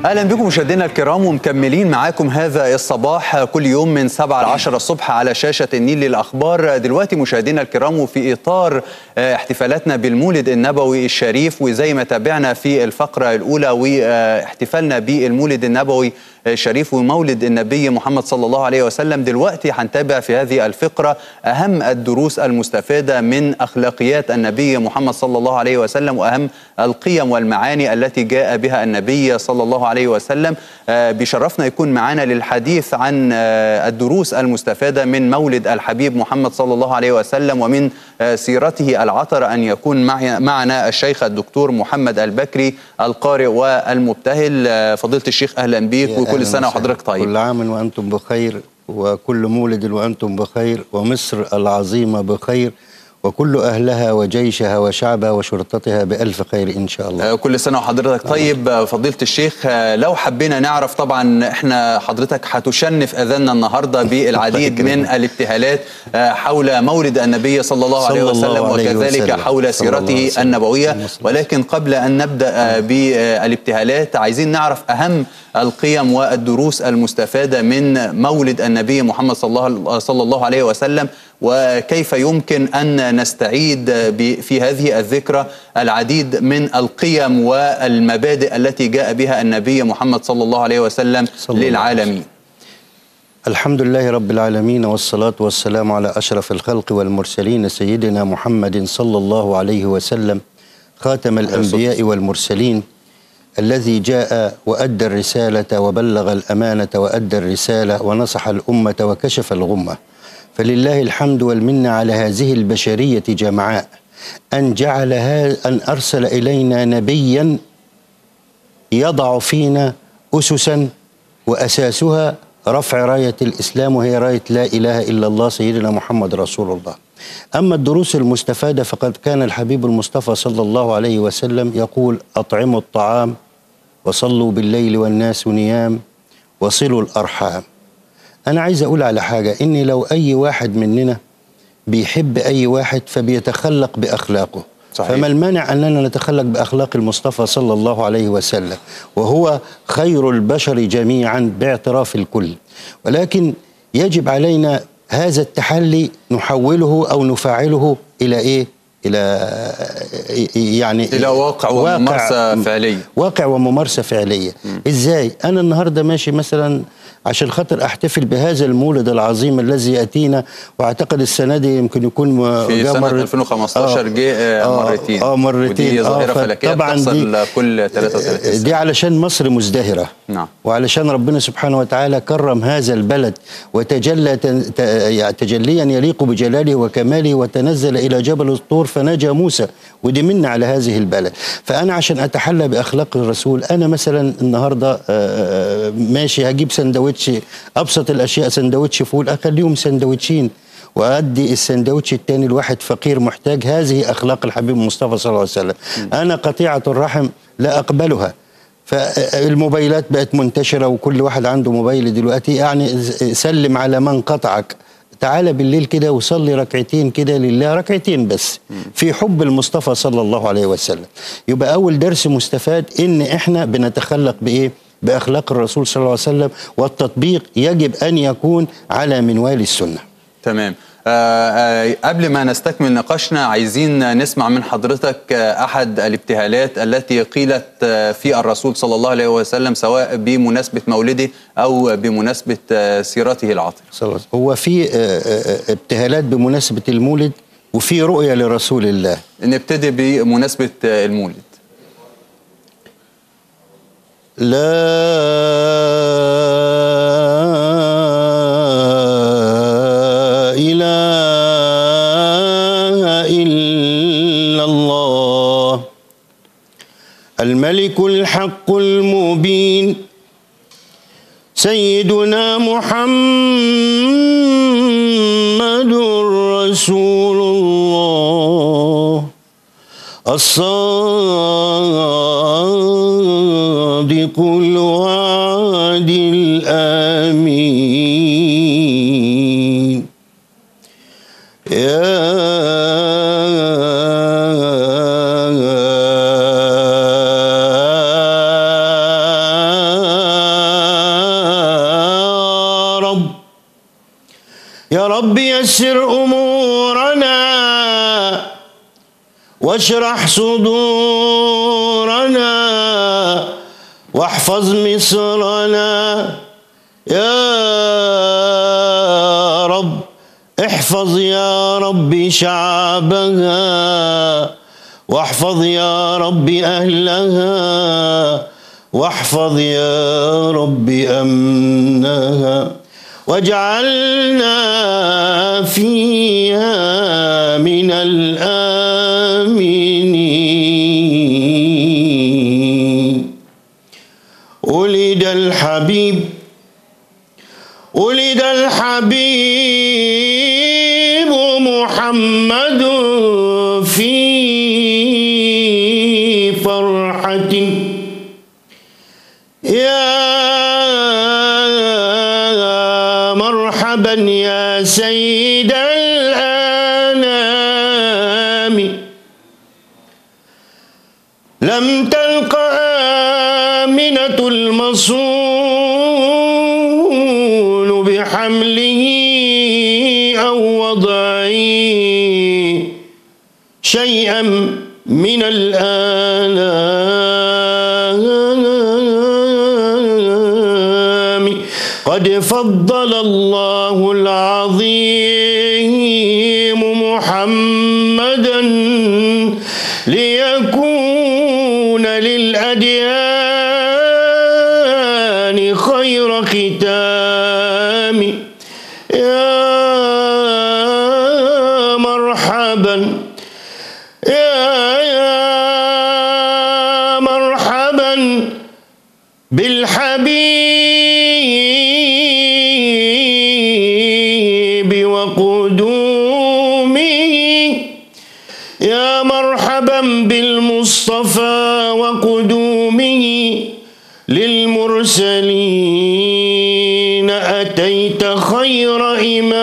اهلا بكم مشاهدينا الكرام ومكملين معاكم هذا الصباح كل يوم من 7 ل 10 الصبح على شاشه النيل للاخبار دلوقتي مشاهدينا الكرام وفي اطار احتفالاتنا بالمولد النبوي الشريف وزي ما تابعنا في الفقره الاولى واحتفالنا بالمولد النبوي الشريف ومولد النبي محمد صلى الله عليه وسلم دلوقتي هنتابع في هذه الفقره اهم الدروس المستفاده من اخلاقيات النبي محمد صلى الله عليه وسلم واهم القيم والمعاني التي جاء بها النبي صلى الله عليه وسلم بيشرفنا يكون معنا للحديث عن الدروس المستفاده من مولد الحبيب محمد صلى الله عليه وسلم ومن سيرته العطر ان يكون معنا الشيخ الدكتور محمد البكري القارئ والمبتهل فضيله الشيخ اهلا بيك وكل سنه وحضرتك طيب كل عام وانتم بخير وكل مولد وانتم بخير ومصر العظيمه بخير وكل أهلها وجيشها وشعبها وشرطتها بألف خير إن شاء الله كل سنة وحضرتك طيب فضيلة الشيخ لو حبينا نعرف طبعا إحنا حضرتك هتشنف أذاننا النهاردة بالعديد من الابتهالات حول مولد النبي صلى الله عليه وسلم وكذلك حول سيرته النبوية ولكن قبل أن نبدأ بالابتهالات عايزين نعرف أهم القيم والدروس المستفادة من مولد النبي محمد صلى الله عليه وسلم وكيف يمكن أن نستعيد في هذه الذكرى العديد من القيم والمبادئ التي جاء بها النبي محمد صلى الله عليه وسلم للعالمين الحمد لله رب العالمين والصلاة والسلام على أشرف الخلق والمرسلين سيدنا محمد صلى الله عليه وسلم خاتم الأنبياء والمرسلين الذي جاء وأدى الرسالة وبلغ الأمانة وأدى الرسالة ونصح الأمة وكشف الغمة فلله الحمد والمنة على هذه البشرية جمعاء أن جعلها أن أرسل إلينا نبيا يضع فينا أسسا وأساسها رفع راية الإسلام وهي راية لا إله إلا الله سيدنا محمد رسول الله أما الدروس المستفادة فقد كان الحبيب المصطفى صلى الله عليه وسلم يقول أطعموا الطعام وصلوا بالليل والناس نيام وصلوا الأرحام أنا عايز أقول على حاجة إن لو أي واحد مننا بيحب أي واحد فبيتخلق بأخلاقه صحيح. فما المانع أننا نتخلق بأخلاق المصطفى صلى الله عليه وسلم وهو خير البشر جميعا باعتراف الكل ولكن يجب علينا هذا التحلي نحوله أو نفعله إلى إيه؟ إلى يعني إلى واقع وممارسة فعلية واقع وممارسة فعلية م. إزاي؟ أنا النهاردة ماشي مثلا عشان خاطر احتفل بهذا المولد العظيم الذي ياتينا واعتقد السنه دي يمكن يكون في سنه 2015 جه آه مرتين اه مرتين ودي ظاهره آه فلكيه طبعا بتحصل كل 33 سنه دي علشان مصر مزدهره نعم وعلشان ربنا سبحانه وتعالى كرم هذا البلد وتجلى تجليا يليق بجلاله وكماله وتنزل الى جبل الطور فنجا موسى ودي منا على هذه البلد فانا عشان اتحلى باخلاق الرسول انا مثلا النهارده ماشي هجيب سندوتش سندوتش ابسط الاشياء سندوتش فول اخليهم سندوتشين وادي السندوتش الثاني لواحد فقير محتاج هذه اخلاق الحبيب المصطفى صلى الله عليه وسلم انا قطيعه الرحم لا اقبلها فالموبايلات بقت منتشره وكل واحد عنده موبايل دلوقتي يعني سلم على من قطعك تعالى بالليل كده وصلي ركعتين كده لله ركعتين بس في حب المصطفى صلى الله عليه وسلم يبقى اول درس مستفاد ان احنا بنتخلق بايه باخلاق الرسول صلى الله عليه وسلم والتطبيق يجب ان يكون على منوال السنه. تمام. آه آه قبل ما نستكمل نقاشنا عايزين نسمع من حضرتك آه احد الابتهالات التي قيلت في الرسول صلى الله عليه وسلم سواء بمناسبه مولده او بمناسبه سيرته العطره. هو في ابتهالات بمناسبه المولد وفي رؤيه لرسول الله. نبتدي بمناسبه المولد. لا إله إلا الله الملك الحق المبين سيدنا محمد رسول الله الصادق الوعد الامين يا يا رب يسر أمورنا واشرح صدورنا واحفظ مصرنا يا رب احفظ يا رب شعبها واحفظ يا رب أهلها واحفظ يا رب أمنها واجعلنا فيها من الآمنين ولد الحبيب ولد الحبيب محمد في فرحة يا مرحبا يا سيد الأنام لم تلق آمنة المصون بحمله أو وضعه شيئا من الآلام قد فضل الله العظيم محمدا ليكون للأديان خير ختام يا مرحبا يا يا مرحبا بالحبيب وقدومه يا مرحبا بالمصطفى وقدومه للمرسلين أتيت خير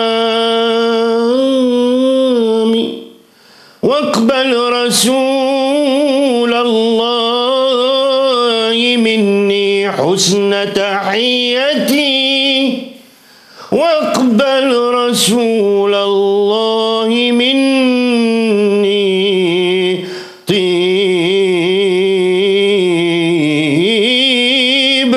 إمام واقبل رسول الله مني حسن تحيتي واقبل رسول الله مني طيب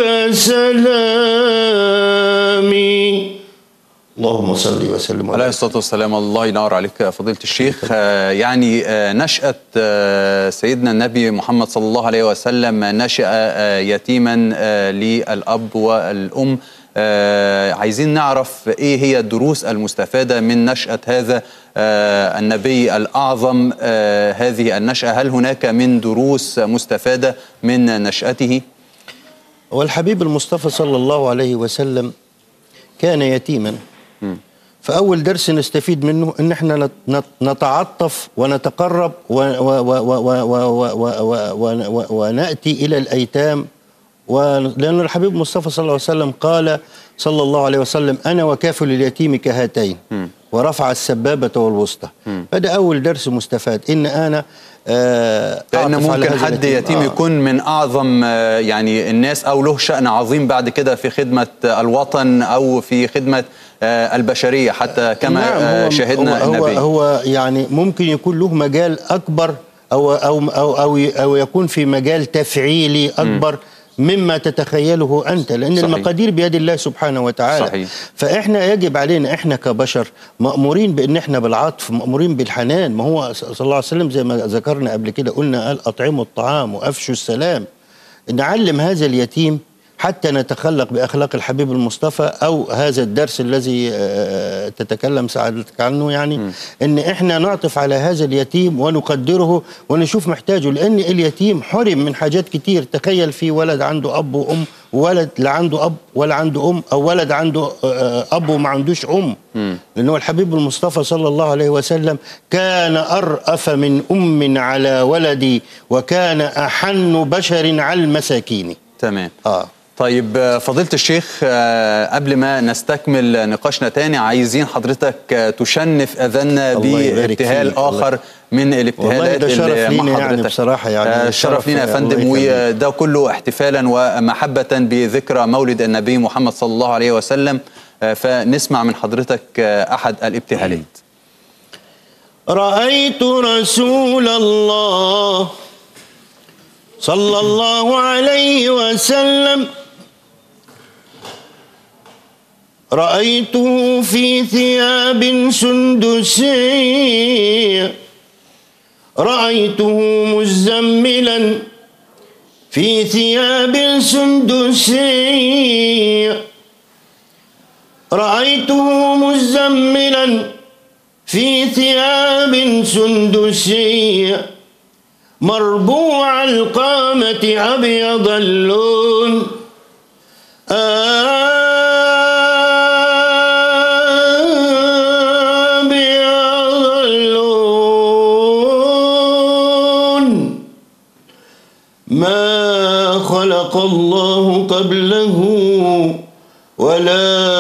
سلامي اللهم صل وسلم عليه الصلاة والسلام الله ينور عليك فضيلة الشيخ آه، يعني آه، نشأة آه، سيدنا النبي محمد صلى الله عليه وسلم نشأ آه، يتيما آه، للأب والأم آه، عايزين نعرف إيه هي الدروس المستفادة من نشأة هذا آه، النبي الأعظم آه، هذه النشأة هل هناك من دروس مستفادة من نشأته؟ والحبيب المصطفى صلى الله عليه وسلم كان يتيما فأول درس نستفيد منه إن احنا نت- نت- نتعطف ونتقرب و- و- و- و- و- و- و- و- و- و- ونأتي إلى الأيتام و- لأن الحبيب المصطفى صلى الله عليه وسلم قال صلى الله عليه وسلم أنا وكافل اليتيم كهاتين ورفع السبابة والوسطى فده أول درس مستفاد إن أنا آه لأن أعطف على ممكن هذا حد اليتيم. يتيم آه. يكون من أعظم آه، يعني الناس أو له شأن عظيم بعد كده في خدمة آه، الوطن أو في خدمة آه، البشرية حتى كما نعم آه، هو شاهدنا هو, هو, النبي هو يعني ممكن يكون له مجال اكبر او او او او, أو يكون في مجال تفعيلي اكبر مما تتخيله انت لان صحيح. المقادير بيد الله سبحانه وتعالى صحيح. فاحنا يجب علينا احنا كبشر مامورين بان احنا بالعطف مامورين بالحنان ما هو صلى الله عليه وسلم زي ما ذكرنا قبل كده قلنا قال اطعموا الطعام وافشوا السلام نعلم هذا اليتيم حتى نتخلق باخلاق الحبيب المصطفى او هذا الدرس الذي آه، تتكلم سعادتك عنه يعني ان احنا نعطف على هذا اليتيم ونقدره ونشوف محتاجه لان اليتيم حرم من حاجات كتير تخيل في ولد عنده اب وام وولد لا عنده اب ولا عنده ام او ولد عنده آه، اب وما عندوش ام لانه الحبيب المصطفى صلى الله عليه وسلم كان ارأف من ام على ولدي وكان احن بشر على المساكين تمام اه طيب آه، فضيلة الشيخ آه، قبل ما نستكمل نقاشنا تاني عايزين حضرتك آه، تشنف أذنا الله يبارك بابتهال فيك. الله- آخر من الابتهالات والله ده شرف اللي لينا مع يعني حضرتك. بصراحة يعني آه، شرف شرف لينا يا الله فندم يخليك. وده كله احتفالا ومحبة بذكرى مولد النبي محمد صلى الله عليه وسلم آه، فنسمع من حضرتك آه، أحد الابتهالات رأيت رسول الله صلى الله عليه وسلم رأيته في ثياب سندسية رأيته مزملا في ثياب سندسية رأيته مزملا في ثياب سندسية مربوع القامة أبيض اللون أبيض اللون ما خلق الله قبله ولا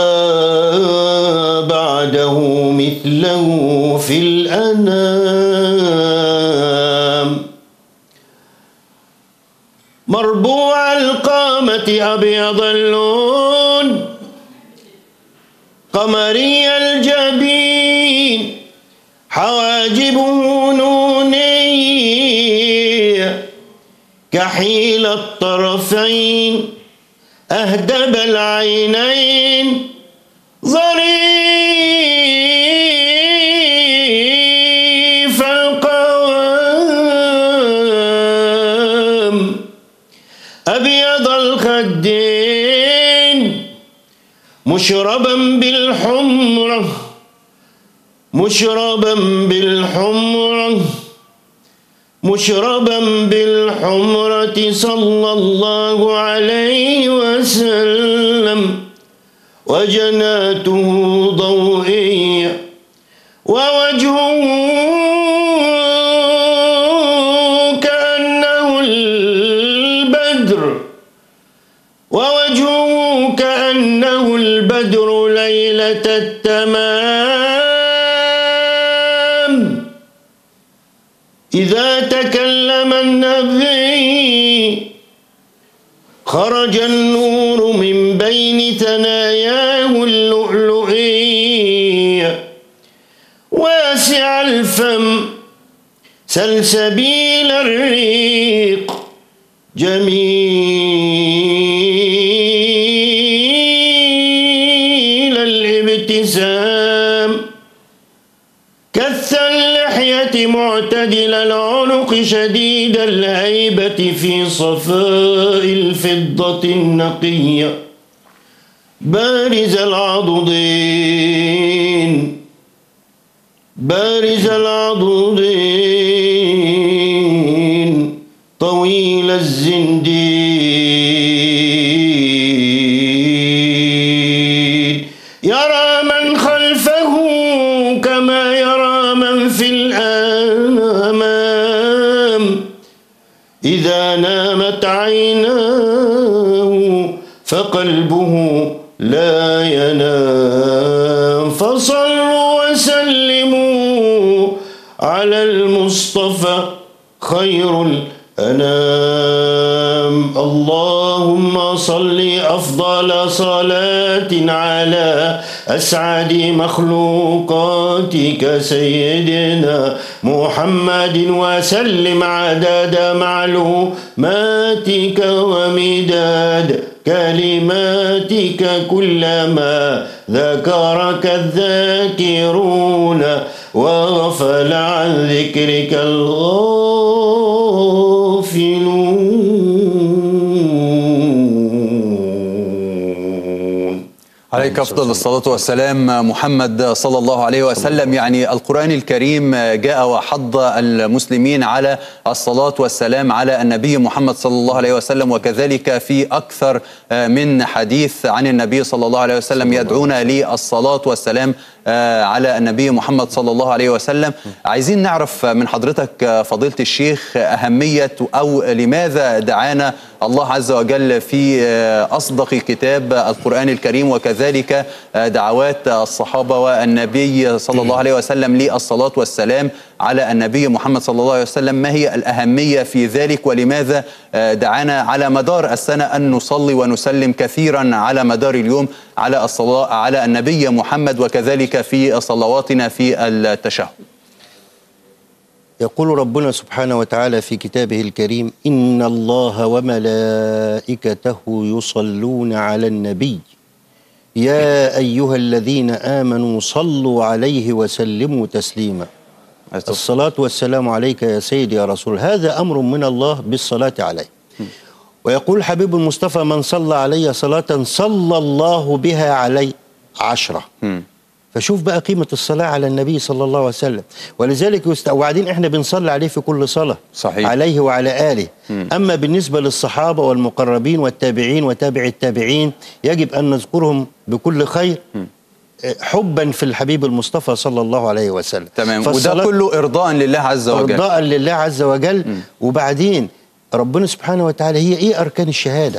بعده مثله في الأنام مربوع القامة أبيض اللون قمري الجبين حواجبه نونية كحيل الطرفين أهدب العينين ظريف القوام أبيض الخدين مشربا بالحمرة مشربا بالحمرة مشربا بالحمرة صلى الله عليه وسلم وجناته ضوئية ووجهه كأنه البدر ووجهه كأنه البدر ليلة التمام إذا تكلم النبي خرج النور من بين ثناياه اللؤلؤية واسع الفم سلسبيل الريق جميل الابتسام كث اللحية معتدل العنق شديد الهيبة في صفاء الفضة النقية بارز العضدين بارز العضدين طويل الزندين يرى من خلفه كما يرى من في الأمام إذا نامت عيناه فقلبه لا ينام فصلوا وسلموا على المصطفى خير الأنام اللهم صل أفضل صلاة على أسعد مخلوقاتك سيدنا محمد وسلم عدد معلوماتك ومداد كلماتك كلما ذكرك الذاكرون وغفل عن ذكرك الغافلون عليك أفضل الصلاة والسلام محمد صلى الله عليه وسلم يعني القرآن الكريم جاء وحض المسلمين على الصلاة والسلام على النبي محمد صلى الله عليه وسلم وكذلك في أكثر من حديث عن النبي صلى الله عليه وسلم يدعونا للصلاة والسلام على النبي محمد صلى الله عليه وسلم عايزين نعرف من حضرتك فضيلة الشيخ أهمية أو لماذا دعانا الله عز وجل في أصدق كتاب القرآن الكريم وكذلك دعوات الصحابة والنبي صلى الله عليه وسلم للصلاة والسلام على النبي محمد صلى الله عليه وسلم ما هي الأهمية في ذلك ولماذا آه، دعانا على مدار السنة أن نصلي ونسلم كثيرا على مدار اليوم على الصلاة على النبي محمد وكذلك في صلواتنا في التشهد يقول ربنا سبحانه وتعالى في كتابه الكريم إن الله وملائكته يصلون على النبي يا أيها الذين آمنوا صلوا عليه وسلموا تسليما الصلاة والسلام عليك يا سيدي يا رسول هذا أمر من الله بالصلاة عليه ويقول حبيب المصطفى من صلى علي صلاة صلى الله بها علي عشرة مم. فشوف بقى قيمة الصلاة على النبي صلى الله عليه وسلم ولذلك يست... وبعدين احنا بنصلي عليه في كل صلاة صحيح. عليه وعلى آله أما بالنسبة للصحابة والمقربين والتابعين وتابع التابعين يجب أن نذكرهم بكل خير حبا في الحبيب المصطفى صلى الله عليه وسلم تمام وده فالصلاة كله إرضاء لله عز وجل ارضاء لله عز وجل وبعدين ربنا سبحانه وتعالى هي ايه اركان الشهاده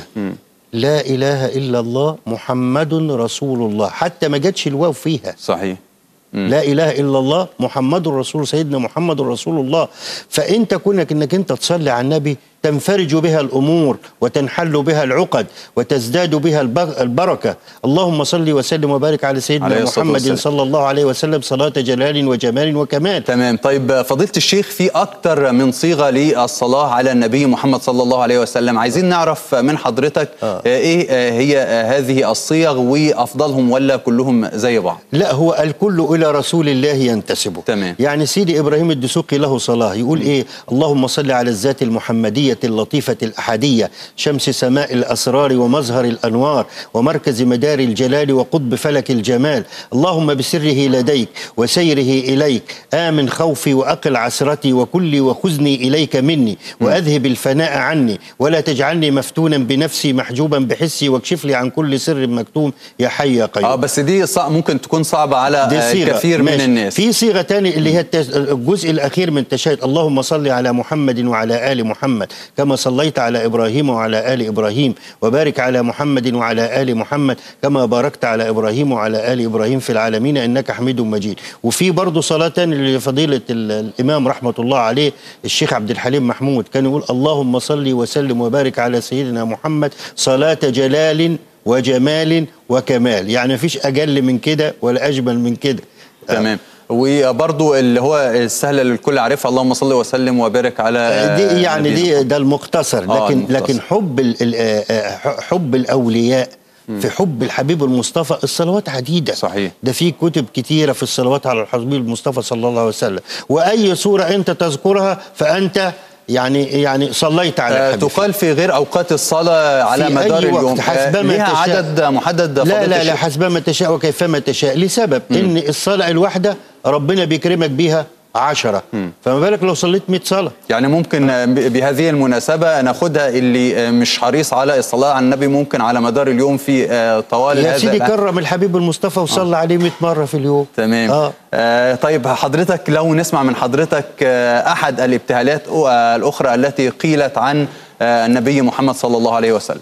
لا اله الا الله محمد رسول الله حتى ما جاتش الواو فيها صحيح مم. لا اله الا الله محمد رسول سيدنا محمد رسول الله فانت كونك انك انت تصلي على النبي تنفرج بها الامور وتنحل بها العقد وتزداد بها البر- البركه اللهم صل وسلم وبارك على عليه سيدنا الصلاة محمد والسلام. صلى الله عليه وسلم صلاه جلال وجمال وكمال تمام طيب فضيلة الشيخ في أكتر من صيغة للصلاة على النبي محمد صلى الله عليه وسلم عايزين نعرف من حضرتك آه. آه. إيه آه، هي آه، هذه الصيغ وأفضلهم ولا كلهم زي بعض لا هو الكل الى رسول الله ينتسب تمام. يعني سيدي ابراهيم الدسوقي له صلاه يقول ايه اللهم صل على الذات المحمديه اللطيفه الاحديه شمس سماء الاسرار ومظهر الانوار ومركز مدار الجلال وقطب فلك الجمال اللهم بسره لديك وسيره اليك امن خوفي واقل عسرتي وكلي وخذني اليك مني واذهب الفناء عني ولا تجعلني مفتونا بنفسي محجوبا بحسي واكشف لي عن كل سر مكتوم يا حي يا قيوم اه بس دي صع- ممكن تكون صعبة على دي آه، صيغة كثير من ماشي. الناس في صيغة تاني اللي هي التس- الجزء الأخير من التشهد اللهم صل على محمد وعلى آل محمد كما صليت على إبراهيم وعلى آل إبراهيم وبارك على محمد وعلى آل محمد كما باركت على إبراهيم وعلى آل إبراهيم في العالمين إنك حميد مجيد وفي برضه صلاة تانية لفضيلة ال- الإمام رحمة الله عليه الشيخ عبد الحليم محمود كان يقول اللهم صل وسلم وبارك على سيدنا محمد صلاة جلال وجمال وكمال يعني مفيش أجل من كده ولا أجمل من كده تمام وبرضو اللي هو السهلة اللي الكل عارفها اللهم صل وسلم وبارك على آه، دي يعني نبينا. دي ده المختصر لكن آه، المختصر. لكن حب ال- ال- آه، آه، حب الاولياء في حب الحبيب المصطفى الصلوات عديده صحيح. ده في كتب كتيره في الصلوات على الحبيب المصطفى صلى الله عليه وسلم واي سوره انت تذكرها فانت يعني يعني صليت على آه، الحبيب تقال في غير أوقات الصلاة على في مدار أي وقت اليوم آه، حسبما ليها تشاء. عدد محدد لا فضيلة لا لا الشيخ؟ حسبما تشاء وكيفما تشاء لسبب ان الصلاه الواحده ربنا بيكرمك بيها عشرة فما بالك لو صليت 100 صلاه يعني ممكن آه، ب- بهذه المناسبة ناخدها اللي آه، مش حريص على الصلاة على النبي ممكن على مدار اليوم في آه، طوال يا هذا سيدي الأ- كرم الحبيب المصطفى وصلى عليه 100 مره في اليوم تمام اه آه طيب حضرتك لو نسمع من حضرتك آه أحد الابتهالات أو- آه، الأخرى التي قيلت عن آه النبي محمد صلى الله عليه وسلم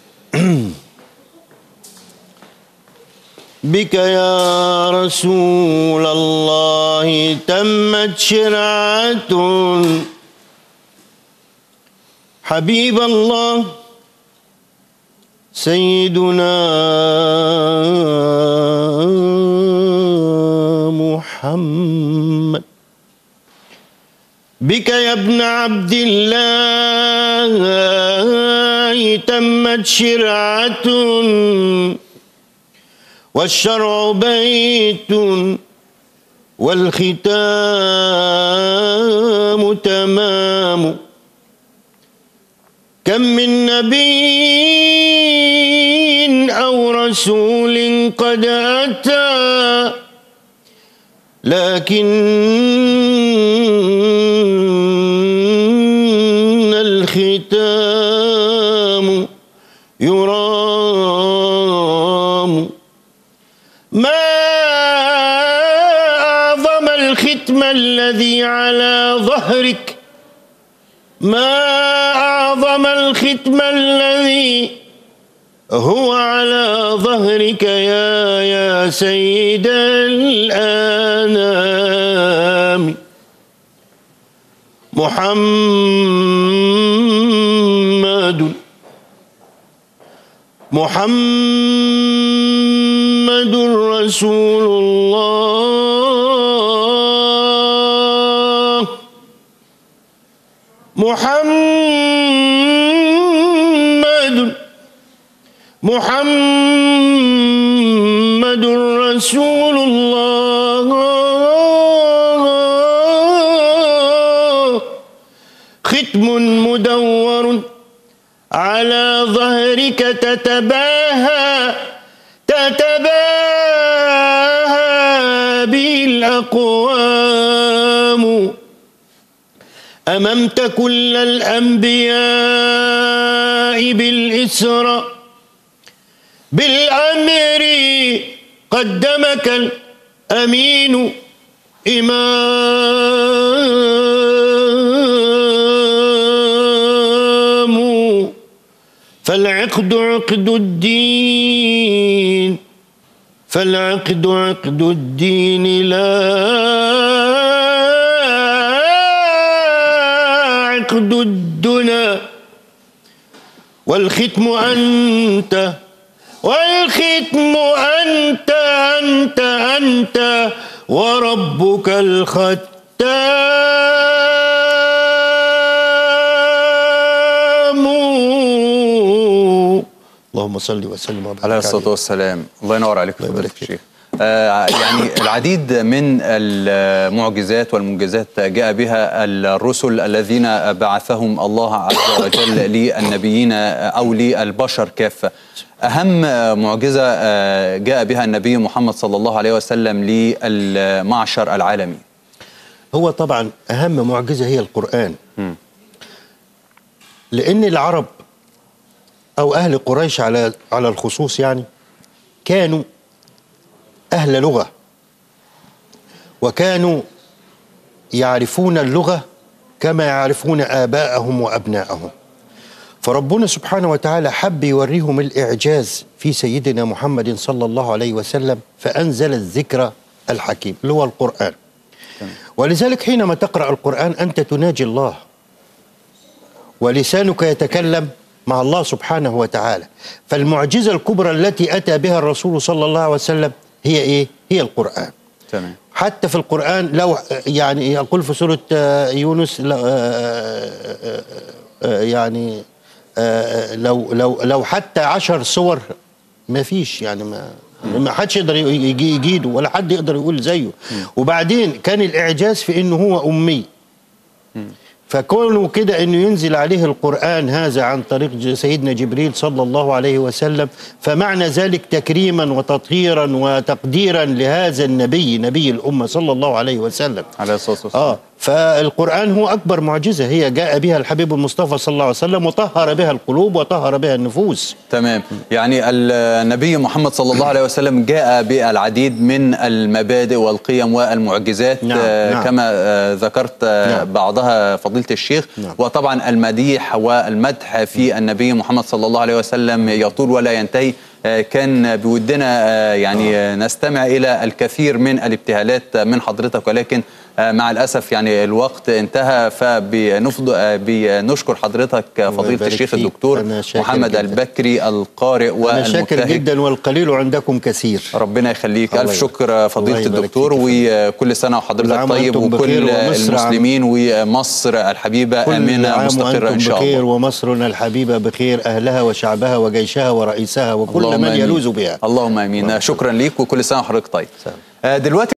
بك يا رسول الله تمت شرعة حبيب الله سيدنا محمد بك يا ابن عبد الله تمت شرعة والشرع بيت والختام تمام كم من نبي أو رسول قد أتى لكن الختام يرام ما أعظم الختم الذي على ظهرك ما أعظم الختم الذي هو على ظهرك يا يا سيد الأنام محمد محمد رسول الله محمد محمد رسول الله ختم مدور على ظهرك تتباهى تتباهى به الأقوام أممت كل الأنبياء بالإسرى بالأمر قدمك الأمين إمام فالعقد عقد الدين فالعقد عقد الدين لا عقد الدنا والختم أنت والختم أنت أنت أنت وربك الختام اللهم صل وسلم وبارك عليه الصلاة والسلام الله ينور عليك فضيلة الشيخ آه يعني العديد من المعجزات والمنجزات جاء بها الرسل الذين بعثهم الله عز وجل للنبيين أو للبشر كافة أهم معجزة آه جاء بها النبي محمد صلى الله عليه وسلم للمعشر العالمي هو طبعا أهم معجزة هي القرآن لأن العرب أو أهل قريش على على الخصوص يعني كانوا أهل لغة وكانوا يعرفون اللغة كما يعرفون آباءهم وأبناءهم فربنا سبحانه وتعالى حب يوريهم الإعجاز في سيدنا محمد صلى الله عليه وسلم فأنزل الذكر الحكيم اللي هو القرآن ولذلك حينما تقرأ القرآن أنت تناجي الله ولسانك يتكلم مع الله سبحانه وتعالى فالمعجزة الكبرى التي أتى بها الرسول صلى الله عليه وسلم هي إيه؟ هي القرآن تمام حتى في القرآن لو يعني يقول في سورة يونس يعني لو لو لو حتى عشر صور ما فيش يعني ما ما حدش يقدر يجي يجيده ولا حد يقدر يقول زيه وبعدين كان الإعجاز في إنه هو أمي فكونه كده انه ينزل عليه القران هذا عن طريق سيدنا جبريل صلى الله عليه وسلم فمعنى ذلك تكريما وتطهيرا وتقديرا لهذا النبي نبي الامه صلى الله عليه وسلم عليه الصلاة والسلام اه فالقران هو اكبر معجزه هي جاء بها الحبيب المصطفى صلى الله عليه وسلم وطهر بها القلوب وطهر بها النفوس تمام يعني النبي محمد صلى الله عليه وسلم جاء بالعديد من المبادئ والقيم والمعجزات نعم، آه، نعم. كما آه، ذكرت آه، نعم. بعضها فضيلة الشيخ نعم. وطبعا المديح والمدح في النبي محمد صلى الله عليه وسلم يطول ولا ينتهي آه، كان بودنا آه، يعني آه، نستمع إلى الكثير من الابتهالات من حضرتك ولكن آه، مع الأسف يعني الوقت انتهى فبنشكر حضرتك آه، فضيلة يبارك الشيخ فيك. الدكتور أنا شاكر محمد جداً. البكري القارئ انا شاكر والمبتهج جدا والقليل عندكم كثير ربنا يخليك الله ألف يبارك. شكر فضيلة الله يبارك الدكتور فيك يا وكل سنة كل وحضرتك عام طيب وأنتم بخير وكل ومصر عام- المسلمين ومصر الحبيبة كل آمنة عام مستقرة وأنتم إن شاء بخير الله ومصرنا الحبيبة بخير أهلها وشعبها وجيشها ورئيسها وكل اللهم من آمين. يلوذ بها اللهم امين شكرا ليك وكل سنه وحضرتك طيب سلام. آه، دلوقتي